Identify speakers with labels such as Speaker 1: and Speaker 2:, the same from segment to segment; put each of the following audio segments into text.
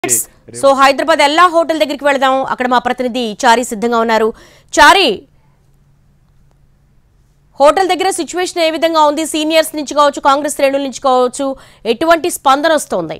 Speaker 1: so Hyderabad ఎల్లా hotel దగ్గరికి వెళదాం అక్కడ మా ప్రతినిధి చారి సిద్ధంగా ఉన్నారు చారి హోటల్ దగ్గర సిచ్యువేషన్ ఏ విధంగా ఉంది సీనియర్స్ నుంచి కావచ్చు కాంగ్రెస్ శ్రేణుల నుంచి కావచ్చు ఎటువంటి స్పందన వస్తోంది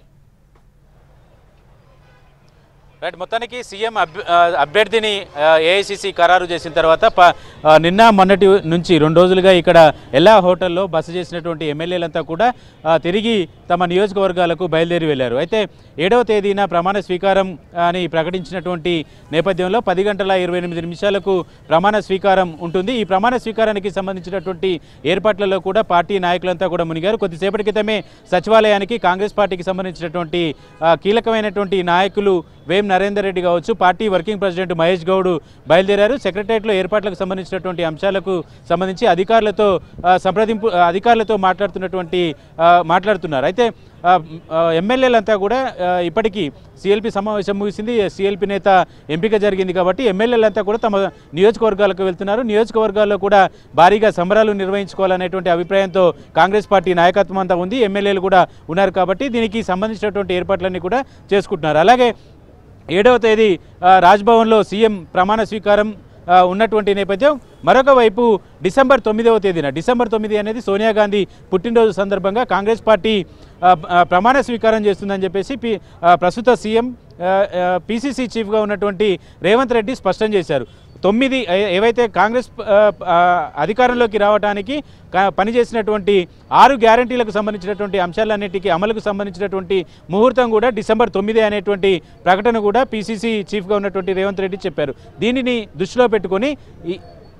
Speaker 2: రైట్ మొత్తానికి సీఎం అభ్య- ఆ, అభ్యర్థిని ఏఐసిసి ఖరారు చేసిన తర్వాత ప- ఆ, నిన్న మొన్నటి నుంచి రెండు రోజులుగా ఇక్కడ ఎల్లా హోటల్లో బస చేసినటువంటి ఎమ్మెల్యేలంతా కూడా ఆ, తిరిగి తమ నియోజకవర్గాలకు బయలుదేరి వెళ్ళారు అయితే ఏడవ తేదీన ప్రమాణ స్వీకారం అని ప్రకటించినటువంటి నేపథ్యంలో పది గంటల ఇరవై ఎనిమిది నిమిషాలకు ప్రమాణ స్వీకారం ఉంటుంది ఈ ప్రమాణ స్వీకారానికి సంబంధించినటువంటి ఏర్పాట్లలో కూడా పార్టీ నాయకులంతా కూడా మునిగారు కొద్దిసేపటి క్రితమే సచివాలయానికి కాంగ్రెస్ పార్టీకి సంబంధించినటువంటి ఆ, కీలకమైనటువంటి నాయకులు వేం నరేందర్ రెడ్డి కావచ్చు party working president Mahesh Goud బయలుదేరారు సెక్రటరియట్లో ఏర్పాట్లకు సంబంధించినటువంటి అంశాలకు సంబంధించి అధికారులతో ఆ, సంప్రదింపు ఆ, అధికారులతో మాట్లాడుతున్నటువంటి ఆ, మాట్లాడుతున్నారు అయితే ఆ, ఆ, ఎమ్మెల్యేలంతా కూడా ఆ, ఇప్పటికీ సిఎల్పి సమావేశం ముగిసింది సిఎల్పి నేత ఎంపిక జరిగింది కాబట్టి ఎమ్మెల్యేలంతా కూడా తమ నియోజకవర్గాలకు వెళ్తున్నారు నియోజకవర్గాల్లో కూడా భారీగా సంబరాలు నిర్వహించుకోవాలనేటువంటి అభిప్రాయంతో కాంగ్రెస్ పార్టీ నాయకత్వం అంతా ఉంది ఎమ్మెల్యేలు కూడా ఉన్నారు కాబట్టి దీనికి సంబంధించినటువంటి ఏర్పాట్లన్నీ కూడా చేసుకుంటున్నారు అలాగే ఏడవ తేదీ ఆ, రాజ్భవన్లో సీఎం ప్రమాణ స్వీకారం ఆ, ఉన్నటువంటి నేపథ్యం మరొక వైపు డిసెంబర్ తొమ్మిదవ తేదీన డిసెంబర్ తొమ్మిది అనేది సోనియా గాంధీ పుట్టినరోజు సందర్భంగా కాంగ్రెస్ పార్టీ ఆ, ఆ, ప్రమాణ స్వీకారం చేస్తుందని చెప్పేసి పి ఆ, ప్రస్తుత సీఎం పిసిసి చీఫ్గా ఉన్నటువంటి రేవంత్ రెడ్డి స్పష్టం చేశారు తొమ్మిది ఏ- ఏవైతే కాంగ్రెస్ ఆ, ఆ, అధికారంలోకి రావడానికి కా- పనిచేసినటువంటి ఆరు గ్యారంటీలకు సంబంధించినటువంటి అంశాలన్నిటికీ అమలుకు సంబంధించినటువంటి ముహూర్తం కూడా డిసెంబర్ తొమ్మిది అనేటువంటి ప్రకటన కూడా పిసిసి చీఫ్గా ఉన్నటువంటి రేవంత్ రెడ్డి చెప్పారు దీనిని దృష్టిలో పెట్టుకొని ఈ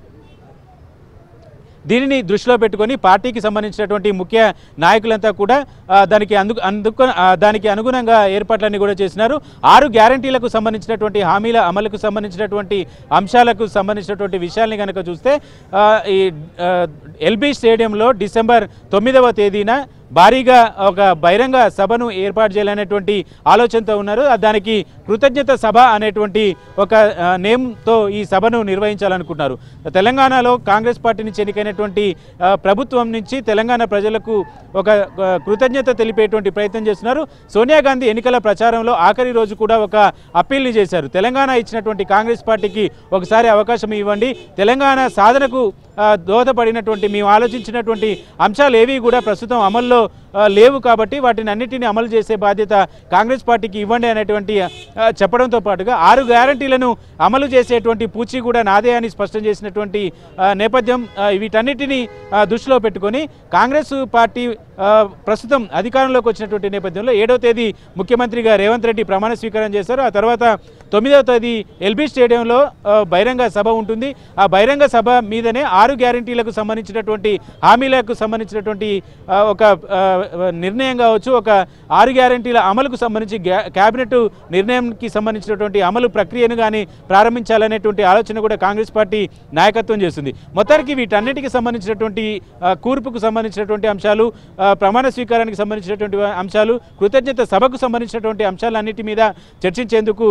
Speaker 2: దీనిని దృష్టిలో పెట్టుకొని పార్టీకి సంబంధించినటువంటి ముఖ్య నాయకులంతా కూడా ఆ, దానికి అందు అందుకు ఆ, దానికి అనుగుణంగా ఏర్పాట్లన్నీ కూడా చేసినారు ఆరు గ్యారంటీలకు సంబంధించినటువంటి హామీల అమలుకు సంబంధించినటువంటి అంశాలకు సంబంధించినటువంటి విషయాల్ని కనుక చూస్తే ఆ, ఈ ఆ, ఎల్బీ స్టేడియంలో డిసెంబర్ తొమ్మిదవ తేదీన భారీగా ఒక బహిరంగ సభను ఏర్పాటు చేయాలనేటువంటి ఆలోచనతో ఉన్నారు ఆ దానికి కృతజ్ఞత సభ అనేటువంటి ఒక ఆ, నేమ్తో ఈ సభను నిర్వహించాలనుకుంటున్నారు తెలంగాణలో కాంగ్రెస్ పార్టీ నుంచి ఎన్నికైనటువంటి ఆ, ప్రభుత్వం నుంచి తెలంగాణ ప్రజలకు ఒక ఆ, కృతజ్ఞత తెలిపేటువంటి ప్రయత్నం చేస్తున్నారు సోనియా గాంధీ ఎన్నికల ప్రచారంలో ఆఖరి రోజు కూడా ఒక అప్పీల్ని చేశారు తెలంగాణ ఇచ్చినటువంటి కాంగ్రెస్ పార్టీకి ఒకసారి అవకాశం ఇవ్వండి తెలంగాణ సాధనకు ఆ, దోహదపడినటువంటి మేము ఆలోచించినటువంటి అంశాలు ఏవి కూడా ప్రస్తుతం అమల్లో ఆ, లేవు కాబట్టి వాటిని అన్నిటిని అమలు చేసే బాధ్యత కాంగ్రెస్ పార్టీకి ఇవ్వండి అనేటువంటి ఆ, చెప్పడంతో పాటుగా ఆరు గ్యారంటీలను అమలు చేసేటువంటి పూచి కూడా నాదే అని స్పష్టం చేసినటువంటి ఆ, నేపథ్యం ఆ, వీటన్నిటిని ఆ, దృష్టిలో పెట్టుకొని కాంగ్రెస్ పార్టీ ఆ, ప్రస్తుతం అధికారంలోకి వచ్చినటువంటి నేపథ్యంలో ఏడవ తేదీ ముఖ్యమంత్రిగా రేవంత్ రెడ్డి ప్రమాణ స్వీకారం చేశారు ఆ తర్వాత తొమ్మిదవ తేదీ ఎల్బీ స్టేడియంలో ఆ, బహిరంగ సభ ఉంటుంది ఆ బహిరంగ సభ మీదనే ఆరు గ్యారంటీలకు సంబంధించినటువంటి హామీలకు సంబంధించినటువంటి ఆ, ఒక ఆ, నిర్ణయం కావచ్చు ఒక ఆరు గ్యారంటీల అమలుకు సంబంధించి గ్యా- కేబినెట్ నిర్ణయంకి సంబంధించినటువంటి అమలు ప్రక్రియను కానీ ప్రారంభించాలనేటువంటి ఆలోచన కూడా కాంగ్రెస్ పార్టీ నాయకత్వం చేస్తుంది మొత్తానికి వీటన్నిటికి సంబంధించినటువంటి ఆ, కూర్పుకు సంబంధించినటువంటి అంశాలు ఆ, ప్రమాణ స్వీకారానికి సంబంధించినటువంటి అంశాలు కృతజ్ఞత సభకు సంబంధించినటువంటి అంశాలన్నిటి మీద చర్చించేందుకు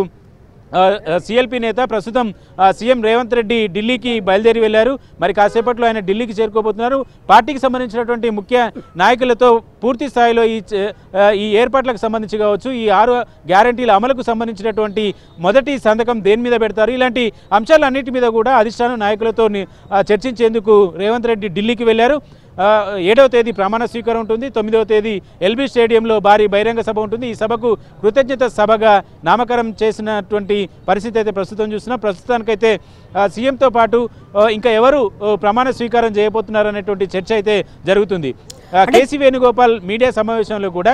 Speaker 2: సిఎల్పి నేత ప్రస్తుతం ఆ, సీఎం రేవంత్ రెడ్డి ఢిల్లీకి బయలుదేరి వెళ్ళారు మరి కాసేపట్లో ఆయన ఢిల్లీకి చేరుకోబోతున్నారు పార్టీకి సంబంధించినటువంటి ముఖ్య నాయకులతో పూర్తి స్థాయిలో ఈ చ- ఆ, ఈ ఏర్పాట్లకు సంబంధించి కావచ్చు ఈ ఆరు గ్యారంటీల అమలుకు సంబంధించినటువంటి మొదటి సంతకం దేని మీద పెడతారు ఇలాంటి అంశాలన్నిటి మీద కూడా అధిష్టాన నాయకులతో ని- ఆ, చర్చించేందుకు రేవంత్ రెడ్డి ఢిల్లీకి వెళ్ళారు ఆ, ఏడవ తేదీ ప్రమాణ స్వీకారం ఉంటుంది తొమ్మిదవ తేదీ ఎల్బీ స్టేడియంలో భారీ బహిరంగ సభ ఉంటుంది ఈ సభకు కృతజ్ఞత సభగా నామకరణం చేసినటువంటి పరిస్థితి అయితే ప్రస్తుతం చూస్తున్నాం ప్రస్తుతానికైతే ఆ, సీఎంతో పాటు ఆ, ఇంకా ఎవరు ఆ, ప్రమాణ స్వీకారం చేయబోతున్నారు అనేటువంటి చర్చ అయితే జరుగుతుంది ఆ, కేసీ వేణుగోపాల్ మీడియా సమావేశంలో కూడా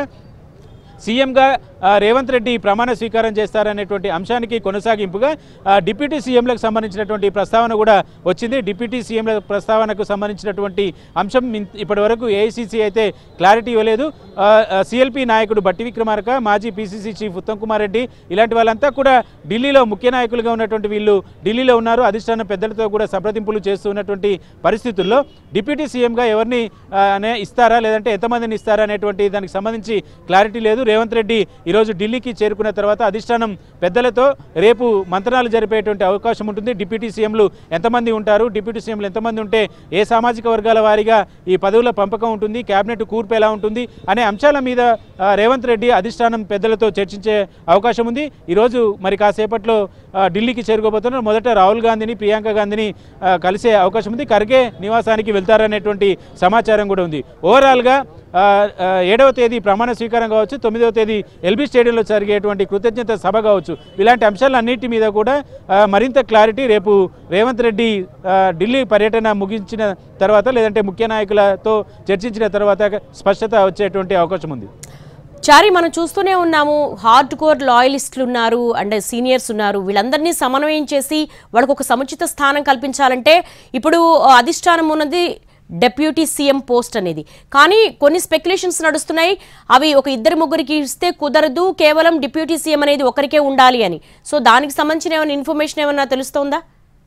Speaker 2: సీఎంగా ఆ, రేవంత్ రెడ్డి ప్రమాణ స్వీకారం చేస్తారనేటువంటి అంశానికి కొనసాగింపుగా ఆ, డిప్యూటీ సీఎంలకు సంబంధించినటువంటి ప్రస్తావన కూడా వచ్చింది డిప్యూటీ సీఎంల ప్రస్తావనకు సంబంధించినటువంటి అంశం ఇన్- ఇప్పటివరకు ఏఐసీసీ అయితే క్లారిటీ ఇవ్వలేదు సిఎల్పి నాయకుడు బట్టి విక్రమార్క మాజీ పీసీసీ చీఫ్ ఉత్తమ్ కుమార్ రెడ్డి ఇలాంటి వాళ్ళంతా కూడా ఢిల్లీలో ముఖ్య నాయకులుగా ఉన్నటువంటి వీళ్ళు ఢిల్లీలో ఉన్నారు అధిష్టాన పెద్దలతో కూడా సంప్రదింపులు చేస్తూ ఉన్నటువంటి పరిస్థితుల్లో డిప్యూటీ సీఎంగా ఎవరిని ఆ, నే ఇస్తారా లేదంటే ఎంతమందిని ఇస్తారా అనేటువంటి దానికి సంబంధించి క్లారిటీ లేదు రేవంత్ రెడ్డి ఈరోజు ఢిల్లీకి చేరుకున్న తర్వాత అధిష్టానం పెద్దలతో రేపు మంత్రాలు జరిపేటువంటి అవకాశం ఉంటుంది డిప్యూటీ సీఎంలు ఎంతమంది ఉంటారు డిప్యూటీ సీఎంలు ఎంతమంది ఉంటే ఏ సామాజిక వర్గాల వారీగా ఈ పదవుల పంపకం ఉంటుంది కేబినెట్ కూర్పు ఎలా ఉంటుంది అనే అంశాల మీద ఆ, రేవంత్ రెడ్డి అధిష్టానం పెద్దలతో చర్చించే అవకాశం ఉంది ఈరోజు మరి కాసేపట్లో ఆ, ఢిల్లీకి చేరుకోబోతున్నారు మొదట రాహుల్ గాంధీని ప్రియాంక గాంధీని ఆ, కలిసే అవకాశం ఉంది ఖర్గే నివాసానికి వెళ్తారనేటువంటి సమాచారం కూడా ఉంది ఓవరాల్గా ఆ, ఆ, ఏడవ తేదీ ప్రమాణ స్వీకారం కావచ్చు తొమ్మిదవ తేదీ ఎల్బీ స్టేడియంలో జరిగేటువంటి కృతజ్ఞత సభ కావచ్చు ఇలాంటి అంశాలన్నిటి మీద కూడా ఆ, మరింత క్లారిటీ రేపు రేవంత్ రెడ్డి ఆ, ఢిల్లీ పర్యటన ముగించిన తర్వాత లేదంటే ముఖ్య నాయకులతో చర్చించిన తర్వాత స్పష్టత వచ్చేటువంటి అవకాశం ఉంది
Speaker 1: చారి మనం చూస్తూనే ఉన్నాము హార్డ్ కోర్ లాయలిస్టులు ఉన్నారు అండ్ సీనియర్స్ ఉన్నారు వీళ్ళందరినీ సమన్వయం చేసి వాళ్ళకు ఒక సముచిత స్థానం కల్పించాలంటే ఇప్పుడు ఆ, అధిష్టానం ఉన్నది డెప్యూటీ సీఎం పోస్ట్ అనేది కానీ కొన్ని స్పెక్యులేషన్స్ నడుస్తున్నాయి అవి ఒక ఇద్దరు ముగ్గురికి ఇస్తే కుదరదు కేవలం డిప్యూటీ సీఎం అనేది ఒకరికే ఉండాలి అని సో దానికి సంబంధించిన ఏమైనా ఇన్ఫర్మేషన్ ఏమైనా తెలుస్తోందా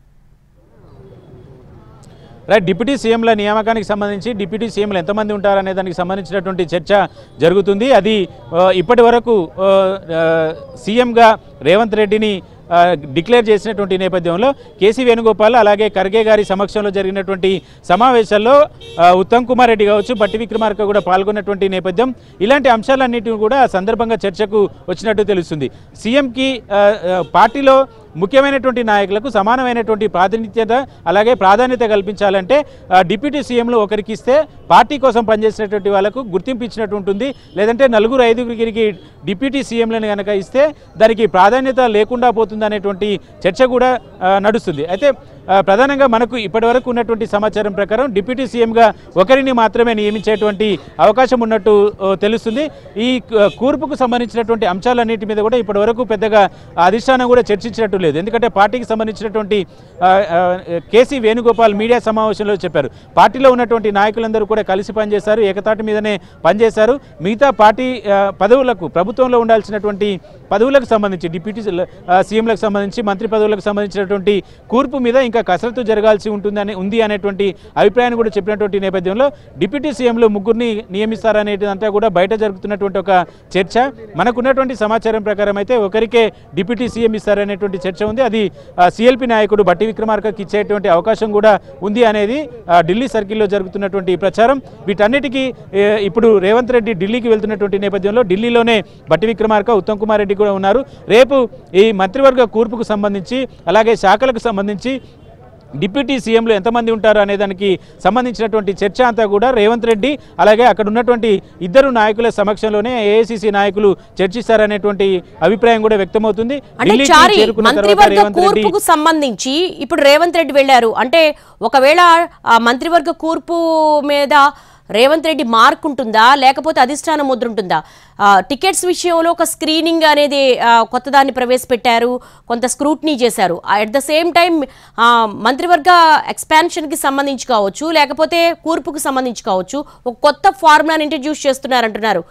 Speaker 2: రైట్ డిప్యూటీ సీఎంల నియామకానికి సంబంధించి డిప్యూటీ సీఎంలు ఎంతమంది ఉంటారనే దానికి సంబంధించినటువంటి చర్చ జరుగుతుంది అది ఆ, ఇప్పటి వరకు ఆ, ఆ, సీఎంగా రేవంత్ రెడ్డిని ఆ, డిక్లేర్ చేసినటువంటి నేపథ్యంలో కేసీ వేణుగోపాల్ అలాగే ఖర్గే గారి సమక్షంలో జరిగినటువంటి సమావేశాల్లో ఆ, ఉత్తమ్ కుమార్ రెడ్డి కావచ్చు బట్టి విక్రమార్క కూడా పాల్గొన్నటువంటి నేపథ్యం ఇలాంటి అంశాలన్నింటినీ కూడా ఆ సందర్భంగా చర్చకు వచ్చినట్టు తెలుస్తుంది సీఎంకి ఆ, ఆ, పార్టీలో ముఖ్యమైనటువంటి నాయకులకు సమానమైనటువంటి ప్రాతినిధ్యత అలాగే ప్రాధాన్యత కల్పించాలంటే ఆ, డిప్యూటీ సీఎంలు ఒకరికి ఇస్తే పార్టీ కోసం పనిచేసినటువంటి వాళ్ళకు గుర్తింపు ఇచ్చినట్టు ఉంటుంది లేదంటే నలుగురు ఐదుగురికి డిప్యూటీ సీఎంలను కనుక ఇస్తే దానికి ప్రాధాన్యత లేకుండా పోతుందనేటువంటి చర్చ కూడా ఆ, నడుస్తుంది అయితే ఆ, ప్రధానంగా మనకు ఇప్పటివరకు ఉన్నటువంటి సమాచారం ప్రకారం డిప్యూటీ సీఎంగా ఒకరిని మాత్రమే నియమించేటువంటి అవకాశం ఉన్నట్టు ఆ, తెలుస్తుంది ఈ క- కూర్పుకు సంబంధించినటువంటి అంశాలన్నిటి మీద కూడా ఇప్పటివరకు పెద్దగా అధిష్టానం కూడా చర్చించినట్టు లేదు ఎందుకంటే పార్టీకి సంబంధించినటువంటి ఆ, ఆ, కేసీ వేణుగోపాల్ మీడియా సమావేశంలో చెప్పారు పార్టీలో ఉన్నటువంటి నాయకులందరూ కూడా కలిసి పనిచేశారు ఏకతాటి మీదనే పనిచేశారు మిగతా పార్టీ ఆ, పదవులకు ప్రభుత్వంలో ఉండాల్సినటువంటి పదవులకు సంబంధించి డిప్యూటీ ఆ, సీఎంలకు సంబంధించి మంత్రి పదవులకు సంబంధించినటువంటి కూర్పు మీద ఇంకా కసరత్తు జరగాల్సి ఉంటుందని ఉంది అనేటువంటి అభిప్రాయాన్ని కూడా చెప్పినటువంటి నేపథ్యంలో డిప్యూటీ సీఎంలు ముగ్గురిని నియమిస్తారనేదంతా కూడా బయట జరుగుతున్నటువంటి ఒక చర్చ మనకున్నటువంటి సమాచారం ప్రకారం అయితే ఒకరికే డిప్యూటీ సీఎం ఇస్తారనేటువంటి చర్చ ఉంది అది సిఎల్పి నాయకుడు బట్టి విక్రమార్కకి ఇచ్చేటువంటి అవకాశం కూడా ఉంది అనేది ఆ, ఢిల్లీ సర్కిల్లో జరుగుతున్నటువంటి ప్రచారం వీటన్నిటికీ ఏ, ఇప్పుడు రేవంత్ రెడ్డి ఢిల్లీకి వెళ్తున్నటువంటి నేపథ్యంలో ఢిల్లీలోనే బట్టి విక్రమార్క ఉత్తమ్ కుమార్ రెడ్డి కూడా ఉన్నారు రేపు ఈ మంత్రివర్గ కూర్పుకు సంబంధించి అలాగే శాఖలకు సంబంధించి డిప్యూటీ సీఎంలు ఎంతమంది ఉంటారు అనే దానికి సంబంధించినటువంటి చర్చ అంతా కూడా రేవంత్ రెడ్డి అలాగే అక్కడ ఉన్నటువంటి ఇద్దరు నాయకుల సమక్షంలోనే ఏఐసిసి నాయకులు చర్చిస్తారనేటువంటి అభిప్రాయం కూడా వ్యక్తమవుతుంది
Speaker 1: అంటే
Speaker 2: ఢిల్లీకి
Speaker 1: చారి
Speaker 2: చేరుకున్న తర్వాత
Speaker 1: మంత్రివర్గ
Speaker 2: రేవంత్ రెడ్డి
Speaker 1: కూర్పుకు సంబంధించి ఇప్పుడు రేవంత్ రెడ్డి వెళ్ళారు అంటే ఒకవేళ ఆ మంత్రివర్గ కూర్పు మీద రేవంత్ రెడ్డి మార్క్ ఉంటుందా లేకపోతే అధిష్టానం ముద్ర ఉంటుందా ఆ, టికెట్స్ విషయంలో ఒక స్క్రీనింగ్ అనేది ఆ, కొత్తదాన్ని ప్రవేశపెట్టారు కొంత స్క్రూట్నీ చేశారు అట్ ద సేమ్ టైం మంత్రివర్గ ఎక్స్పాన్షన్కి సంబంధించి కావచ్చు లేకపోతే కూర్పుకు సంబంధించి కావచ్చు ఒక కొత్త ఫార్ములాని ఇంట్రడ్యూస్ చేస్తున్నారంటున్నారు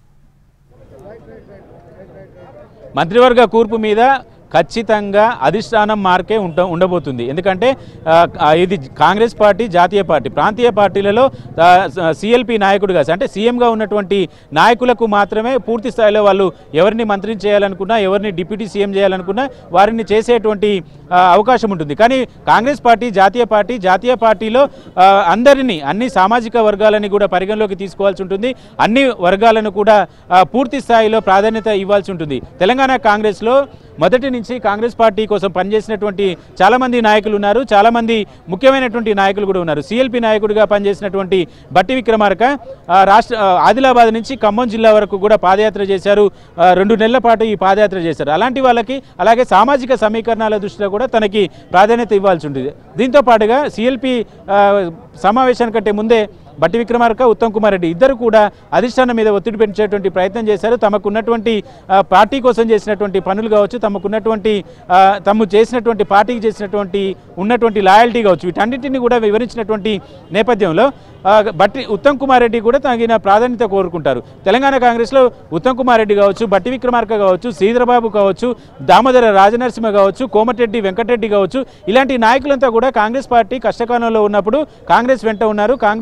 Speaker 2: మంత్రివర్గ కూర్పు మీద ఖచ్చితంగా అధిష్టానం మార్కే ఉంట ఉండబోతుంది ఎందుకంటే ఆ, ఆ, ఇది కాంగ్రెస్ పార్టీ జాతీయ పార్టీ ప్రాంతీయ పార్టీలలో సిఎల్పి నాయకుడుగా అంటే సీఎంగా ఉన్నటువంటి నాయకులకు మాత్రమే పూర్తి స్థాయిలో వాళ్ళు ఎవరిని మంత్రిని చేయాలనుకున్నా ఎవరిని డిప్యూటీ సీఎం చేయాలనుకున్నా వారిని చేసేటువంటి ఆ, అవకాశం ఉంటుంది కానీ కాంగ్రెస్ పార్టీ జాతీయ పార్టీ జాతీయ పార్టీలో ఆ, అందరినీ అన్ని సామాజిక వర్గాలని కూడా పరిగణలోకి తీసుకోవాల్సి ఉంటుంది అన్ని వర్గాలను కూడా ఆ, పూర్తి స్థాయిలో ప్రాధాన్యత ఇవ్వాల్సి ఉంటుంది తెలంగాణ కాంగ్రెస్లో మొదటి నుంచి కాంగ్రెస్ పార్టీ కోసం పనిచేసినటువంటి చాలామంది నాయకులు ఉన్నారు చాలామంది ముఖ్యమైనటువంటి నాయకులు కూడా ఉన్నారు సిఎల్పి నాయకుడిగా పనిచేసినటువంటి బట్టి విక్రమార్క ఆ, రాష్ట్ర ఆ, ఆదిలాబాద్ నుంచి ఖమ్మం జిల్లా వరకు కూడా పాదయాత్ర చేశారు ఆ, రెండు నెలల పాటు ఈ పాదయాత్ర చేశారు అలాంటి వాళ్ళకి అలాగే సామాజిక సమీకరణాల దృష్టిలో కూడా తనకి ప్రాధాన్యత ఇవ్వాల్సి ఉంటుంది దీంతో పాటుగా సిఎల్పి సమావేశానికంటే ముందే బట్టి విక్రమార్క ఉత్తమ్ కుమార్ రెడ్డి ఇద్దరు కూడా అధిష్టానం మీద ఒత్తిడి పెంచేటువంటి ప్రయత్నం చేశారు తమకున్నటువంటి ఆ, పార్టీ కోసం చేసినటువంటి పనులు కావచ్చు తమకున్నటువంటి ఆ, తాము చేసినటువంటి పార్టీకి చేసినటువంటి ఉన్నటువంటి లాయల్టీ కావచ్చు వీటన్నిటిని కూడా వివరించినటువంటి నేపథ్యంలో ఆ, బట్టి ఉత్తమ్ కుమార్ రెడ్డి కూడా తగిన ప్రాధాన్యత కోరుకుంటారు తెలంగాణ కాంగ్రెస్లో ఉత్తమ్ కుమార్ రెడ్డి కావచ్చు బట్టి విక్రమార్క కావచ్చు శ్రీధరబాబు కావచ్చు దామోదర రాజనరసింహ కావచ్చు కోమటిరెడ్డి వెంకటరెడ్డి కావచ్చు ఇలాంటి నాయకులంతా కూడా కాంగ్రెస్ పార్టీ కష్టకాలంలో ఉన్నప్పుడు కాంగ్రెస్ వెంట ఉన్నారు కాంగ్రెస్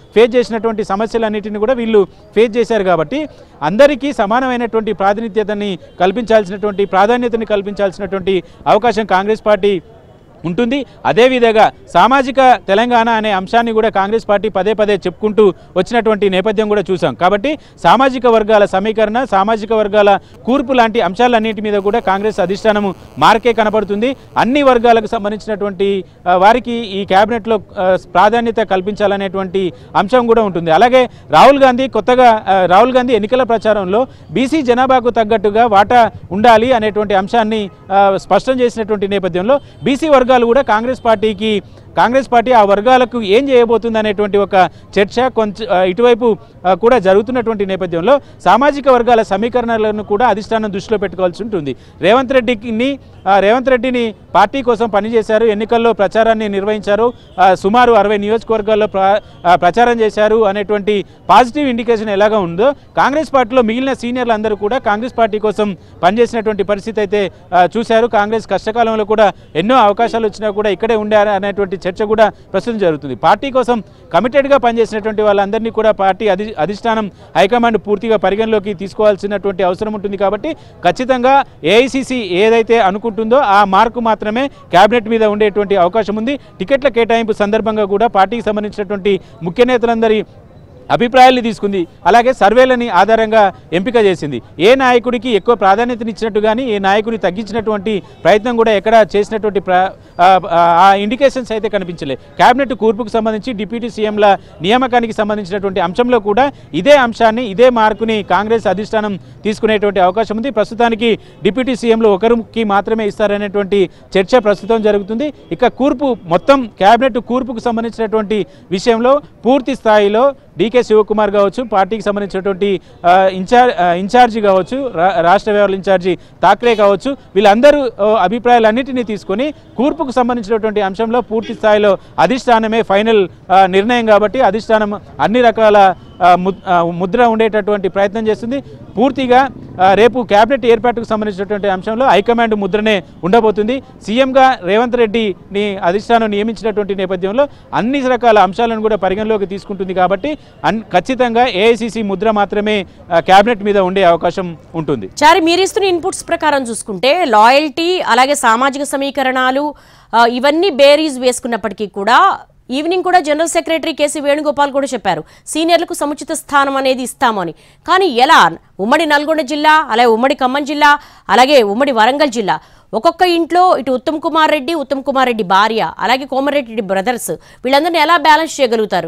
Speaker 2: ఫేస్ చేసినటువంటి సమస్యలన్నిటిని కూడా వీళ్ళు ఫేస్ చేశారు కాబట్టి అందరికీ సమానమైనటువంటి ప్రాతినిధ్యతని కల్పించాల్సినటువంటి ప్రాధాన్యతని కల్పించాల్సినటువంటి అవకాశం కాంగ్రెస్ పార్టీ ఉంటుంది అదేవిధంగా సామాజిక తెలంగాణ అనే అంశాన్ని కూడా కాంగ్రెస్ పార్టీ పదే పదే చెప్పుకుంటూ వచ్చినటువంటి నేపథ్యం కూడా చూసాం కాబట్టి సామాజిక వర్గాల సమీకరణ సామాజిక వర్గాల కూర్పు లాంటి అంశాలన్నింటి మీద కూడా కాంగ్రెస్ అధిష్టానము మార్కే కనబడుతుంది అన్ని వర్గాలకు సంబంధించినటువంటి ఆ, వారికి ఈ క్యాబినెట్లో ఆ, ప్రాధాన్యత కల్పించాలనేటువంటి అంశం కూడా ఉంటుంది అలాగే రాహుల్ గాంధీ కొత్తగా ఆ, రాహుల్ గాంధీ ఎన్నికల ప్రచారంలో బీసీ జనాభాకు తగ్గట్టుగా వాటా ఉండాలి అనేటువంటి అంశాన్ని ఆ, స్పష్టం చేసినటువంటి నేపథ్యంలో బీసీ వర్గాలు కూడా కాంగ్రెస్ పార్టీకి కాంగ్రెస్ పార్టీ ఆ వర్గాలకు ఏం చేయబోతుంది అనేటువంటి ఒక చర్చ కొంచెం ఆ, ఇటువైపు ఆ, కూడా జరుగుతున్నటువంటి నేపథ్యంలో సామాజిక వర్గాల సమీకరణలను కూడా అధిష్టానం దృష్టిలో పెట్టుకోవాల్సి ఉంటుంది రేవంత్ రెడ్డిని ఆ, రేవంత్ రెడ్డిని పార్టీ కోసం పనిచేశారు ఎన్నికల్లో ప్రచారాన్ని నిర్వహించారు ఆ, సుమారు అరవై నియోజకవర్గాల్లో ప్ర ఆ, ప్రచారం చేశారు అనేటువంటి పాజిటివ్ ఇండికేషన్ ఎలాగా ఉందో కాంగ్రెస్ పార్టీలో మిగిలిన సీనియర్లు అందరూ కూడా కాంగ్రెస్ పార్టీ కోసం పనిచేసినటువంటి పరిస్థితి అయితే ఆ, చూశారు కాంగ్రెస్ కష్టకాలంలో కూడా ఎన్నో అవకాశాలు వచ్చినా కూడా ఇక్కడే ఉండారు అనేటువంటి చర్చ కూడా ప్రస్తుతం జరుగుతుంది పార్టీ కోసం కమిటెడ్గా పనిచేసినటువంటి వాళ్ళందరినీ కూడా పార్టీ అధి అధిష్టానం హైకమాండ్ పూర్తిగా పరిగణలోకి తీసుకోవాల్సినటువంటి అవసరం ఉంటుంది కాబట్టి ఖచ్చితంగా ఏఐసిసి ఏదైతే అనుకుంటుందో ఆ మార్కు మాత్రమే కేబినెట్ మీద ఉండేటువంటి అవకాశం ఉంది టికెట్ల కేటాయింపు సందర్భంగా కూడా పార్టీకి సంబంధించినటువంటి ముఖ్య నేతలందరి అభిప్రాయాల్ని తీసుకుంది అలాగే సర్వేలని ఆధారంగా ఎంపిక చేసింది ఏ నాయకుడికి ఎక్కువ ప్రాధాన్యతనిచ్చినట్టు కానీ ఏ నాయకుడిని తగ్గించినటువంటి ప్రయత్నం కూడా ఎక్కడ చేసినటువంటి ప్ర ఆ, ఆ ఇండికేషన్స్ అయితే కనిపించలే కేబినెట్ కూర్పుకు సంబంధించి డిప్యూటీ సీఎంల నియామకానికి సంబంధించినటువంటి అంశంలో కూడా ఇదే అంశాన్ని ఇదే మార్కుని కాంగ్రెస్ అధిష్టానం తీసుకునేటువంటి అవకాశం ఉంది ప్రస్తుతానికి డిప్యూటీ సీఎంలు ఒకరికి మాత్రమే ఇస్తారనేటువంటి చర్చ ప్రస్తుతం జరుగుతుంది ఇక కూర్పు మొత్తం కేబినెట్ కూర్పుకు సంబంధించినటువంటి విషయంలో పూర్తి స్థాయిలో డీకే శివకుమార్ కావచ్చు పార్టీకి సంబంధించినటువంటి ఆ, ఇన్ఛార్జ్ ఆ, ఇన్ఛార్జి కావచ్చు రా- రాష్ట్ర వ్యవహారాల ఇన్ఛార్జి ఠాక్రే కావచ్చు వీళ్ళందరూ ఆ, అభిప్రాయాలన్నింటినీ తీసుకొని కూర్పుకు సంబంధించినటువంటి అంశంలో పూర్తి స్థాయిలో అధిష్టానమే ఫైనల్ ఆ, నిర్ణయం కాబట్టి అధిష్టానం అన్ని రకాల ఆ, ము- ఆ, ముద్ర ఉండేటటువంటి ప్రయత్నం చేస్తుంది పూర్తిగా ఆ, రేపు కేబినెట్ ఏర్పాటుకు సంబంధించినటువంటి అంశంలో హైకమాండ్ ముద్రనే ఉండబోతుంది సీఎంగా రేవంత్ రెడ్డిని అధిష్టానం నియమించినటువంటి నేపథ్యంలో అన్ని రకాల అంశాలను కూడా పరిగణలోకి తీసుకుంటుంది కాబట్టి అన్ ఖచ్చితంగా ఏఐసిసి ముద్ర మాత్రమే ఆ, కేబినెట్ మీద ఉండే అవకాశం ఉంటుంది
Speaker 1: చారి మీరు ఇస్తున్న ఇన్పుట్స్ ప్రకారం చూసుకుంటే లాయల్టీ అలాగే సామాజిక సమీకరణాలు ఆ, ఇవన్నీ బేరీస్ వేసుకున్నప్పటికీ కూడా ఈవినింగ్ కూడా జనరల్ సెక్రటరీ కేసీ వేణుగోపాల్ కూడా చెప్పారు సీనియర్లకు సముచిత స్థానం అనేది ఇస్తామని కానీ ఎలా ఉమ్మడి నల్గొండ జిల్లా అలాగే ఉమ్మడి ఖమ్మం జిల్లా అలాగే ఉమ్మడి వరంగల్ జిల్లా ఒక్కొక్క ఇంట్లో ఇటు ఉత్తమ్ కుమార్ రెడ్డి ఉత్తమ్ కుమార్ రెడ్డి భార్య అలాగే కోమరెడ్డి బ్రదర్స్ వీళ్ళందరినీ ఎలా బ్యాలెన్స్ చేయగలుగుతారు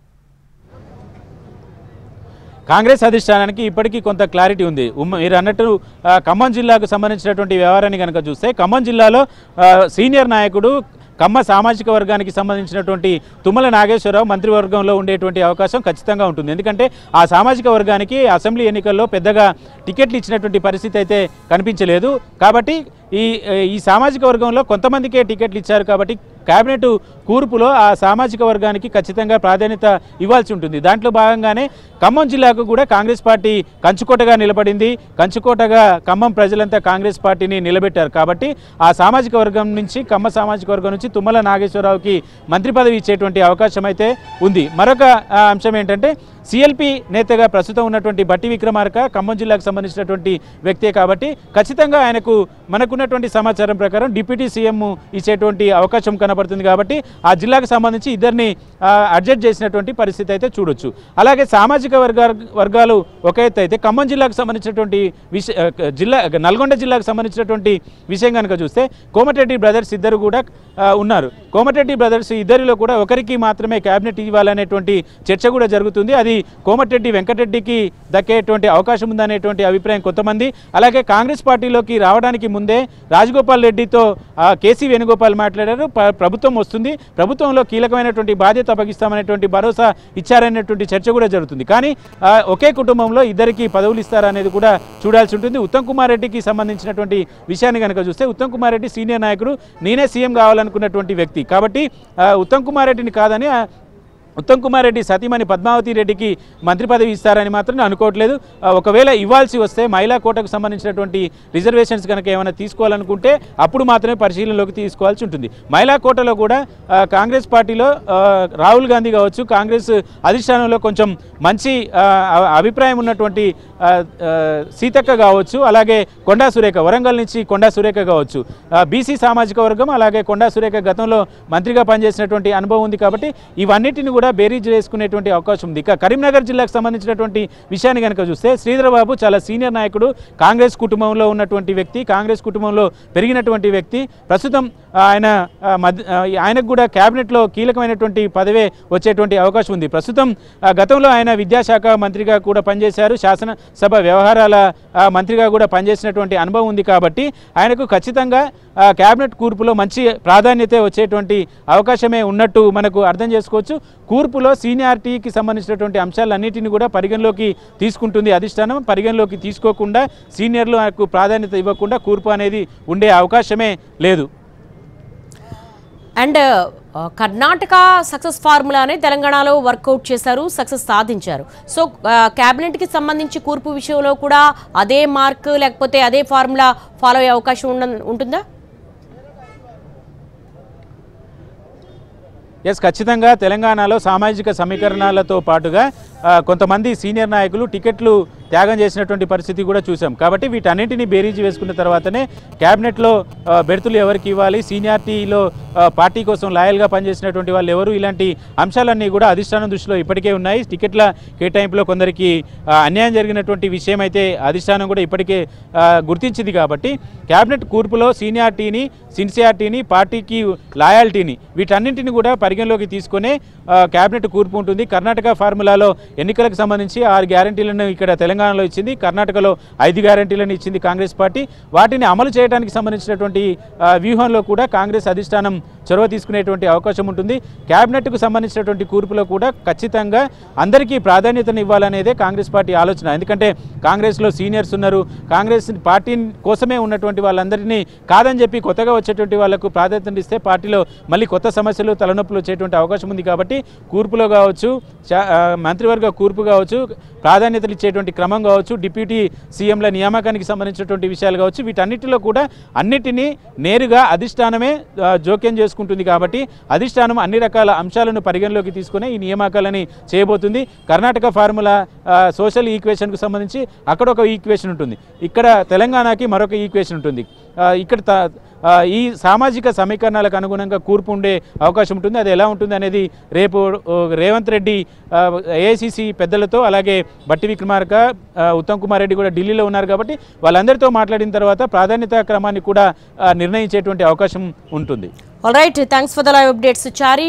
Speaker 2: కాంగ్రెస్ అధిష్టానానికి ఇప్పటికీ కొంత క్లారిటీ ఉంది ఉమ్మ మీరు అన్నట్టు ఆ, ఖమ్మం జిల్లాకు సంబంధించినటువంటి వ్యవహారాన్ని కనుక చూస్తే ఖమ్మం జిల్లాలో ఆ, సీనియర్ నాయకుడు కమ్మ సామాజిక వర్గానికి సంబంధించినటువంటి తుమ్మల నాగేశ్వరరావు మంత్రివర్గంలో ఉండేటువంటి అవకాశం ఖచ్చితంగా ఉంటుంది ఎందుకంటే ఆ సామాజిక వర్గానికి అసెంబ్లీ ఎన్నికల్లో పెద్దగా టికెట్లు ఇచ్చినటువంటి పరిస్థితి అయితే కనిపించలేదు కాబట్టి ఈ ఈ సామాజిక వర్గంలో కొంతమందికే టికెట్లు ఇచ్చారు కాబట్టి కేబినెట్ కూర్పులో ఆ సామాజిక వర్గానికి ఖచ్చితంగా ప్రాధాన్యత ఇవ్వాల్సి ఉంటుంది దాంట్లో భాగంగానే ఖమ్మం జిల్లాకు కూడా కాంగ్రెస్ పార్టీ కంచుకోటగా నిలబడింది కంచుకోటగా ఖమ్మం ప్రజలంతా కాంగ్రెస్ పార్టీని నిలబెట్టారు కాబట్టి ఆ సామాజిక వర్గం నుంచి ఖమ్మ సామాజిక వర్గం నుంచి తుమ్మల నాగేశ్వరరావుకి మంత్రి పదవి ఇచ్చేటువంటి అవకాశం అయితే ఉంది మరొక ఆ, అంశం ఏంటంటే సిఎల్పి నేతగా ప్రస్తుతం ఉన్నటువంటి బట్టి విక్రమార్క ఖమ్మం జిల్లాకు సంబంధించినటువంటి వ్యక్తే కాబట్టి ఖచ్చితంగా ఆయనకు మనకున్నటువంటి సమాచారం ప్రకారం డిప్యూటీ సీఎం ఇచ్చేటువంటి అవకాశం కనబడుతుంది కాబట్టి ఆ జిల్లాకు సంబంధించి ఇద్దరిని అడ్జస్ట్ చేసినటువంటి పరిస్థితి అయితే చూడొచ్చు అలాగే సామాజిక వర్గా వర్గాలు ఒక ఎత్తు అయితే ఖమ్మం జిల్లాకు సంబంధించినటువంటి విష ఆ, జిల్లా నల్గొండ జిల్లాకు సంబంధించినటువంటి విషయం కనుక చూస్తే కోమటిరెడ్డి బ్రదర్స్ ఇద్దరు కూడా ఆ, ఉన్నారు కోమటిరెడ్డి బ్రదర్స్ ఇద్దరిలో కూడా ఒకరికి మాత్రమే క్యాబినెట్ ఇవ్వాలనేటువంటి చర్చ కూడా జరుగుతుంది అది కోమటిరెడ్డి వెంకటరెడ్డికి దక్కేటువంటి అవకాశం ఉందనేటువంటి అభిప్రాయం కొంతమంది అలాగే కాంగ్రెస్ పార్టీలోకి రావడానికి ముందే రాజగోపాల్ రెడ్డితో ఆ, కేసీ వేణుగోపాల్ మాట్లాడారు ప- ప్రభుత్వం వస్తుంది ప్రభుత్వంలో కీలకమైనటువంటి బాధ్యత అప్పగిస్తామనేటువంటి భరోసా ఇచ్చారనేటువంటి చర్చ కూడా జరుగుతుంది కానీ ఆ, ఒకే కుటుంబంలో ఇద్దరికి పదవులు ఇస్తారనేది కూడా చూడాల్సి ఉంటుంది ఉత్తమ్ కుమార్ రెడ్డికి సంబంధించినటువంటి విషయాన్ని కనుక చూస్తే ఉత్తమ్ కుమార్ రెడ్డి సీనియర్ నాయకుడు నేనే సీఎం కావాలనుకున్నటువంటి వ్యక్తి కాబట్టి ఆ, ఉత్తమ్ కుమార్ రెడ్డిని కాదని ఆ, ఉత్తమ్ కుమార్ రెడ్డి సతీమణి పద్మావతి రెడ్డికి మంత్రి పదవి ఇస్తారని మాత్రం నేను అనుకోవట్లేదు ఆ, ఒకవేళ ఇవ్వాల్సి వస్తే మహిళా కోటకు సంబంధించినటువంటి రిజర్వేషన్స్ కనుక ఏమైనా తీసుకోవాలనుకుంటే అప్పుడు మాత్రమే పరిశీలనలోకి తీసుకోవాల్సి ఉంటుంది మహిళా కోటలో కూడా ఆ, కాంగ్రెస్ పార్టీలో ఆ, రాహుల్ గాంధీ కావచ్చు కాంగ్రెస్ అధిష్టానంలో కొంచెం మంచి ఆ, అ- అభిప్రాయం ఉన్నటువంటి ఆ, ఆ, సీతక్క కావచ్చు అలాగే కొండా సురేఖ వరంగల్ నుంచి కొండా సురేఖ కావచ్చు బీసీ సామాజిక వర్గం అలాగే కొండా సురేఖ గతంలో మంత్రిగా పనిచేసినటువంటి అనుభవం ఉంది కాబట్టి ఇవన్నిటిని కూడా బేరీజ్ వేసుకునేటువంటి అవకాశం ఉంది ఇక కరీంనగర్ జిల్లాకు సంబంధించినటువంటి విషయాన్ని కనుక చూస్తే శ్రీధర్ బాబు చాలా సీనియర్ నాయకుడు కాంగ్రెస్ కుటుంబంలో ఉన్నటువంటి వ్యక్తి కాంగ్రెస్ కుటుంబంలో పెరిగినటువంటి వ్యక్తి ప్రస్తుతం ఆయన ఆ, మధ్య ఆ, ఆయనకు కూడా క్యాబినెట్లో కీలకమైనటువంటి పదవే వచ్చేటువంటి అవకాశం ఉంది ప్రస్తుతం ఆ, గతంలో ఆయన విద్యాశాఖ మంత్రిగా కూడా పనిచేశారు శాసనసభ వ్యవహారాల ఆ, మంత్రిగా కూడా పనిచేసినటువంటి అనుభవం ఉంది కాబట్టి ఆయనకు ఖచ్చితంగా ఆ, క్యాబినెట్ కూర్పులో మంచి ప్రాధాన్యత వచ్చేటువంటి అవకాశమే ఉన్నట్టు మనకు అర్థం చేసుకోవచ్చు కూర్పులో సీనియారిటీకి సంబంధించినటువంటి అంశాలన్నిటిని కూడా పరిగణలోకి తీసుకుంటుంది అధిష్టానం పరిగణలోకి తీసుకోకుండా సీనియర్లకు ప్రాధాన్యత ఇవ్వకుండా కూర్పు అనేది ఉండే అవకాశమే లేదు
Speaker 1: అండ్ ఆ, కర్ణాటక సక్సెస్ ఫార్ములానే తెలంగాణలో వర్కౌట్ చేశారు సక్సెస్ సాధించారు సో ఆ, క్యాబినెట్కి సంబంధించి కూర్పు విషయంలో కూడా అదే మార్క్ లేకపోతే అదే ఫార్ములా ఫాలో అయ్యే అవకాశం ఉండ ఉంటుందా
Speaker 2: ఎస్ ఖచ్చితంగా తెలంగాణలో సామాజిక సమీకరణాలతో పాటుగా ఆ, కొంతమంది సీనియర్ నాయకులు టికెట్లు త్యాగం చేసినటువంటి పరిస్థితి కూడా చూసాం కాబట్టి వీటన్నింటినీ బేరీజు వేసుకున్న తర్వాతనే క్యాబినెట్లో ఆ, బెర్తులు ఎవరికి ఇవ్వాలి సీనియారిటీలో ఆ, పార్టీ కోసం లాయల్గా పనిచేసినటువంటి వాళ్ళు ఎవరు ఇలాంటి అంశాలన్నీ కూడా అధిష్టానం దృష్టిలో ఇప్పటికే ఉన్నాయి టికెట్ల కేటాయింపులో కొందరికి ఆ, అన్యాయం జరిగినటువంటి విషయం అయితే అధిష్టానం కూడా ఇప్పటికే ఆ, గుర్తించింది కాబట్టి క్యాబినెట్ కూర్పులో సీనియారిటీని సిన్సియారిటీని పార్టీకి లాయాలిటీని వీటన్నింటిని కూడా పరిగణలోకి తీసుకునే ఆ, క్యాబినెట్ కూర్పు ఉంటుంది కర్ణాటక ఫార్ములాలో ఎన్నికలకు సంబంధించి ఆరు గ్యారంటీలను ఇక్కడ తెలంగాణలో ఇచ్చింది కర్ణాటకలో ఐదు గ్యారంటీలను ఇచ్చింది కాంగ్రెస్ పార్టీ వాటిని అమలు చేయడానికి సంబంధించినటువంటి ఆ, వ్యూహంలో కూడా కాంగ్రెస్ అధిష్టానం చొరవ తీసుకునేటువంటి అవకాశం ఉంటుంది క్యాబినెట్కు సంబంధించినటువంటి కూర్పులో కూడా ఖచ్చితంగా అందరికీ ప్రాధాన్యతను ఇవ్వాలనేదే కాంగ్రెస్ పార్టీ ఆలోచన ఎందుకంటే కాంగ్రెస్లో సీనియర్స్ ఉన్నారు కాంగ్రెస్ పార్టీ కోసమే ఉన్నటువంటి వాళ్ళందరినీ కాదని చెప్పి కొత్తగా వచ్చేటువంటి వాళ్ళకు ప్రాధాన్యత ఇస్తే పార్టీలో మళ్ళీ కొత్త సమస్యలు తలనొప్పులు వచ్చేటువంటి అవకాశం ఉంది కాబట్టి కూర్పులో కావచ్చు చా- ఆ, మంత్రివర్గ కూర్పు కావచ్చు ప్రాధాన్యతలు ఇచ్చేటువంటి క్రమం కావచ్చు డిప్యూటీ సీఎంల నియామకానికి సంబంధించినటువంటి విషయాలు కావచ్చు వీటన్నిటిలో కూడా అన్నిటినీ నేరుగా అధిష్టానమే ఆ, జోక్యం చేసుకుంటుంది కాబట్టి అధిష్టానం అన్ని రకాల అంశాలను పరిగణలోకి తీసుకుని ఈ నియామకాలని చేయబోతుంది కర్ణాటక ఫార్ములా ఆ, సోషల్ ఈక్వేషన్కు సంబంధించి అక్కడ ఒక ఈక్వేషన్ ఉంటుంది ఇక్కడ తెలంగాణకి మరొక ఈక్వేషన్ ఉంటుంది ఆ, ఇక్కడ త- ఆ, ఈ సామాజిక సమీకరణాలకు అనుగుణంగా కూర్పు ఉండే అవకాశం ఉంటుంది అది ఎలా ఉంటుంది అనేది రేపు ఓ, రేవంత్ రెడ్డి ఏఐసిసి పెద్దలతో అలాగే బట్టి విక్రమార్క ఆ, ఉత్తమ్ కుమార్ రెడ్డి కూడా ఢిల్లీలో ఉన్నారు కాబట్టి వాళ్ళందరితో మాట్లాడిన తర్వాత ప్రాధాన్యత క్రమాన్ని కూడా ఆ, నిర్ణయించేటువంటి అవకాశం ఉంటుంది
Speaker 1: all right thanks for the live updates Chari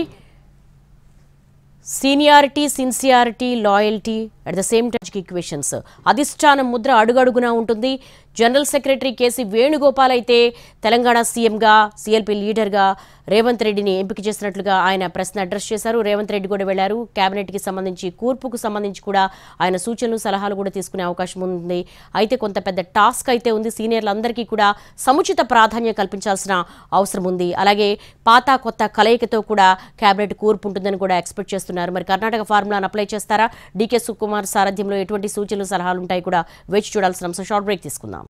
Speaker 1: seniority sincerity loyalty at the same time equations అధిష్టానం ముద్ర అడుగడుగునా ఉంటుంది జనరల్ సెక్రటరీ కేసీ వేణుగోపాల్ అయితే తెలంగాణ సీఎంగా సీఎల్పీ లీడర్గా రేవంత్ రెడ్డిని ఎంపిక చేసినట్లుగా ఆయన ప్రశ్న అడ్రస్ చేశారు రేవంత్ రెడ్డి కూడా వెళ్లారు కేబినెట్కి సంబంధించి కూర్పుకు సంబంధించి కూడా ఆయన సూచనలు సలహాలు కూడా తీసుకునే అవకాశం ఉంది అయితే కొంత పెద్ద టాస్క్ అయితే ఉంది సీనియర్లందరికీ కూడా సముచిత ప్రాధాన్యం కల్పించాల్సిన అవసరం ఉంది అలాగే పాత కొత్త కలయికతో కూడా కేబినెట్ కూర్పు ఉంటుందని కూడా ఎక్స్పెక్ట్ చేస్తున్నారు మరి కర్ణాటక ఫార్ములాను అప్లై చేస్తారా డీకే సుకుమార్ సారథ్యంలో ఎటువంటి సూచనలు సలహాలు ఉంటాయి కూడా వేచి చూడాల్సిన అంశం షార్ట్ బ్రేక్ తీసుకుందాం